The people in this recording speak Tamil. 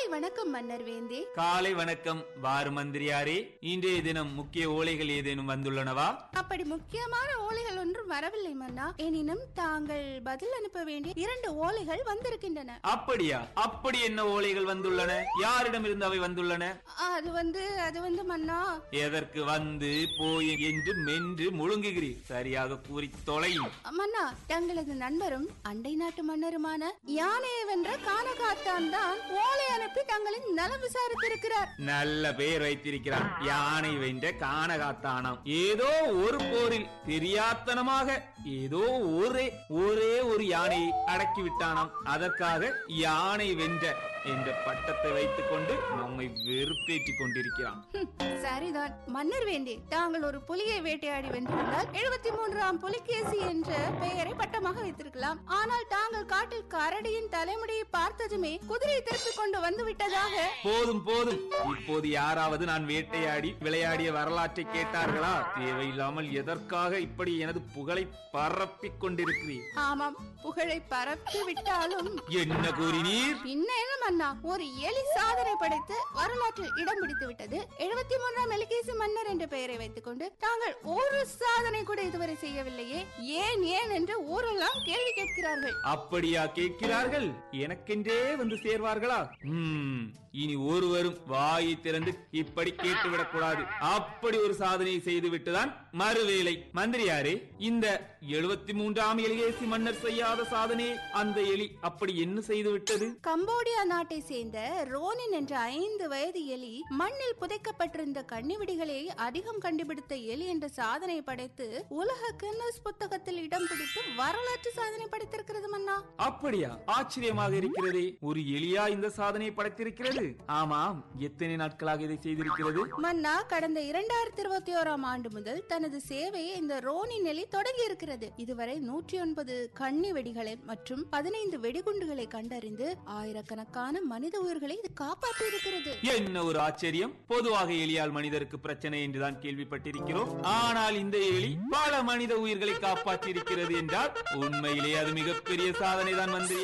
வணக்கம் மன்னர் வேந்தே காலை வணக்கம் வாரு மந்திரியாரே இன்றைய தினம் முக்கிய ஓலைகள் ஏதேனும் வந்துள்ளனவா அப்படி முக்கியமான ஓலைகள் ஒன்றும் வரவில்லை மன்னா எனினும் தாங்கள் பதில் அனுப்ப வேண்டிய இரண்டு ஓலைகள் வந்திருக்கின்றன அப்படியா அப்படி என்ன ஓலைகள் வந்துள்ளன யாரிடமிருந்து அவை வந்துள்ளன அது வந்து அது வந்து மன்னா எதற்கு வந்து போய் என்று மென்று முழுங்குகிறீர் சரியாக கூறி தொலையும் மன்னா தங்களது நண்பரும் அண்டை நாட்டு மன்னருமான யானையை வென்ற கானகாத்தான் தான் ஓலை அனுப்பி தங்களின் நலம் விசாரித்திருக்கிறார் நல்ல பெயர் வைத்திருக்கிறான் யானை வென்ற கானகாத்தானாம் ஏதோ ஒரு போரில் தெரியாத்தனமாக ஏதோ ஒரே ஒரே ஒரு யானையை அடக்கி விட்டானாம் அதற்காக யானை வென்ற என்ற பட்டத்தை வைத்துக் கொண்டு நம்மை வெறுப்பேற்றிக் கொண்டிருக்கிறான் ஹம், சரிதான் மன்னர் வேண்டே தாங்கள் ஒரு புலியை வேட்டையாடி வென்றிருந்தால் எழுபத்தி மூன்றாம் புலிகேசி என்ற பெயரை பட்டமாக வைத்திருக்கலாம் ஆனால் தாங்கள் காட்டில் கரடியின் தலைமுடியை பார்த்ததுமே குதிரையை திருப்பிக் கொண்டு வந்து விட்டதாக போதும் போதும் இப்போது யாராவது நான் வேட்டையாடி விளையாடிய வரலாற்றை கேட்டார்களா தேவையில்லாமல் எதற்காக இப்படி எனது புகழை பரப்பிக் கொண்டிருக்கிறீர் ஆமாம் புகழை பரப்பி விட்டாலும் என்ன கூறினீர் பின்ன என்ன மன்னா ஒரு எலி சாதனை படைத்து வரலாற்றில் இடம் பிடித்து விட்டது எழுபத்தி மூன்றாம் எலிகேசி மன்னர் என்ற பெயரை வைத்துக் கொண்டு தாங்கள் ஒரு சாதனை கூட இதுவரை செய்யவில்லையே ஏன் ஏன் என்று ஊரெல்லாம் கேள்வி கேட்கிறார்கள் அப்படியா கேட்கிறார்கள் எனக்கென்றே வந்து சேர்வார்களா ம், இனி ஒருவரும் வாயை திறந்து இப்படி கேட்டுவிடக் கூடாது அப்படி ஒரு சாதனையை செய்து விட்டுதான் மறுவேளை மந்திரியாரே இந்த எழுபத்தி மூன்றாம் எலிகேசி மன்னர் செய்யாத சாதனையை அந்த எலி அப்படி என்ன செய்து விட்டது கம்போடியா நாட்டை சேர்ந்த ரோனின் என்ற ஐந்து வயது எலி மண்ணில் புதைக்கப்பட்டிருந்த கண்ணிவெடிகளை அதிகம் கண்டுபிடித்த எலி என்ற சாதனை படைத்து உலக கின்னஸ் புத்தகத்தில் இடம் பிடித்து வரலாற்று சாதனை படைத்திருக்கிறது மன்னா அப்படியா ஆச்சரியமாக இருக்கிறதே ஒரு எலியா இந்த சாதனையை படைத்திருக்கிறது ஆமாம் எத்தனை நாட்களாக இதை செய்திருக்கிறது மன்னா கடந்த இரண்டாயிரத்தி இருபத்தி ஓராம் ஆண்டு முதல் தனது சேவையை இந்த ரோனி நெலி தொடங்கி இருக்கிறது இதுவரை நூற்றி ஒன்பது கண்ணி வெடிகளை மற்றும் பதினைந்து வெடிகுண்டுகளை கண்டறிந்து ஆயிரக்கணக்கான மனித உயிர்களை இது காப்பாற்றி இருக்கிறது என்ன ஒரு ஆச்சரியம் பொதுவாக எலியால் மனிதருக்கு பிரச்சனை என்றுதான் கேள்விப்பட்டிருக்கிறோம் ஆனால் இந்த எலி பல மனித உயிர்களை காப்பாற்றி இருக்கிறது என்றால் உண்மையிலே அது மிகப்பெரிய சாதனை தான் மந்திரி